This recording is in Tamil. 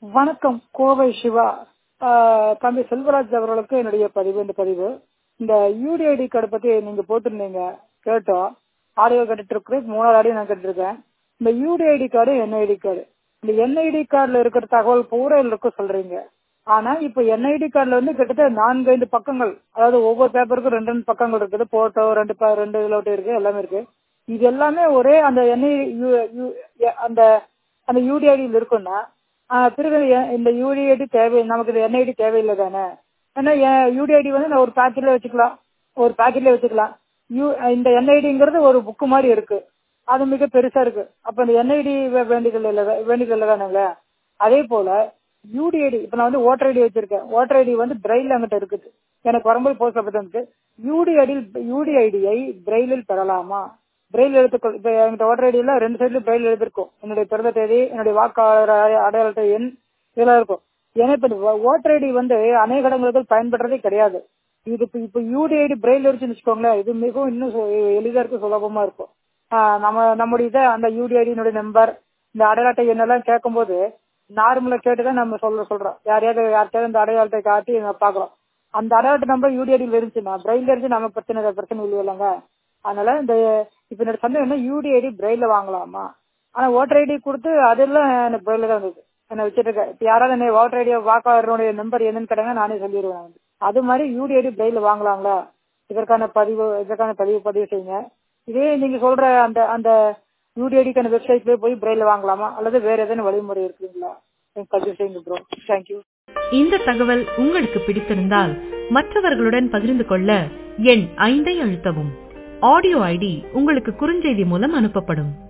வணக்கம் கோவை சிவா ஆஹ் தம்பி செல்வராஜ் அவர்களுக்கு என்னுடைய பதிவு இந்த பதிவு இந்த யூடிஐடி கார்டு பத்தி நீங்க போட்டிருந்தீங்க கேட்டோம் ஆடியோ கேட்டுட்டு இருக்கிறேன் மூணாவது ஆடியோ நான் கேட்டிருக்கேன் இந்த யூடிஐடி கார்டு என்ஐடி கார்டு இந்த என்ஐடி கார்டுல இருக்கிற தகவல் பூரா இருக்கும் சொல்றீங்க ஆனா இப்ப என்ஐடி கார்டுல வந்து கிட்டத்தட்ட நான்கு ஐந்து பக்கங்கள் அதாவது ஒவ்வொரு பேப்பருக்கும் ரெண்டு ரெண்டு பக்கங்கள் இருக்குது போட்டோ ரெண்டு ப- ரெண்டு இதுல இருக்கு எல்லாமே இருக்கு இது எல்லாமே ஒரே அந்த என்ஐ அந்த அந்த யூடிஐடியில் இருக்குன்னா ஆஹ் பிறகு எ- இந்த யூடிஐடி தேவை நமக்கு இந்த என்ஐடி தேவையில்லை தானே ஏன்னா யூடிஐடி வந்து நான் ஒரு பாக்கெட்ல வச்சுக்கலாம் ஒரு பாக்கெட்ல வச்சுக்கலாம் யூ இந்த என்ஐடிங்கிறது ஒரு புக்கு மாதிரி இருக்கு அது மிக பெருசா இருக்கு அப்ப இந்த என்ஐடி வேண்டியதில்லை இல்ல வேண்டியதில்லை தானேங்களே அதே போல யூடிஐடி இப்ப நான் வந்து ஓட்டர் ஐடி வச்சிருக்கேன் ஓட்டர் ஐடி வந்து பிரெயில் அங்கிட்ட இருக்குது எனக்கு வரும்போது போஸ்ட் ஆஃபீஸ் வந்து யூடிஐடி யூடிஐடியை பிரெயிலில் பெறலாமா பிரெயில் எழுத்துக்கள் இப்ப என்கிட்ட ஓட்டர் ஐடியில ரெண்டு சைடுல பிரெயில் எழுதிருக்கும் என்னுடைய பிறந்த தேதி என்னுடைய வாக்காளர் அடை- அடையாள அட்டை எண் இதெல்லாம் இருக்கும் ஏன்னா இப்ப இந்த ஓட்டர் ஐடி வந்து அநேக இடங்களுக்கு பயன்படுறதே கிடையாது இது இப்ப இப்ப யூடிஐடி பிரெயில் இருந்துச்சுன்னு வச்சுக்கோங்களேன் இது மிகவும் இன்னும் சு- எளிதா இருக்கும் சுலபமா இருக்கும் ஆஹ் நம்ம நம்முடைய இதை அந்த யூடிஐடியினுடைய நம்பர் இந்த அடையாள அட்டை எண்ணெல்லாம் கேட்கும்போது நார்மலா கேட்டுதான் நம்ம சொல்ல சொல்றோம் யாரையாவது யார்கிட்டயாவது இந்த அடையாள அட்டை காட்டி நம்ம பாக்குறோம் அந்த அடையாள அட்டை நம்பர் யூடிஐடியில் இருந்துச்சுன்னா பிரெயில் இருந்து நம்ம பிரச்சனை பிரச்சனை இல்லைங்க அதனால இந்த இப்ப என்னோட சந்தேகம் என்ன யூடிஐடி பிரெயில வாங்கலாமா ஆனா ஓட்டர் ஐடி கொடுத்து அதெல்லாம் எனக்கு பிரெயில தான் இருந்தது என்ன வச்சிட்டு இருக்கேன் இப்ப யாராவது என்ன ஓட்டர் ஐடி வாக்காளருடைய நம்பர் என்னன்னு கேட்டாங்க நானே சொல்லிடுவேன் வந்து. அது மாதிரி யூடிஐடி பிரெயில வாங்கலாங்களா இதற்கான பதிவு இதற்கான பதிவு பதிவு செய்யுங்க இதே நீங்க சொல்ற அந்த அந்த யூடிஐடிக்கான வெப்சைட்லயே போய் பிரெயில வாங்கலாமா அல்லது வேற ஏதேனும் வழிமுறை இருக்குங்களா எனக்கு பதிவு செய்யுங்க ப்ரோ தேங்க்யூ இந்த தகவல் உங்களுக்கு பிடித்திருந்தால் மற்றவர்களுடன் பகிர்ந்து கொள்ள எண் ஐந்தை அழுத்தவும் ஆடியோ ஐடி உங்களுக்கு குறுஞ்செய்தி மூலம் அனுப்பப்படும்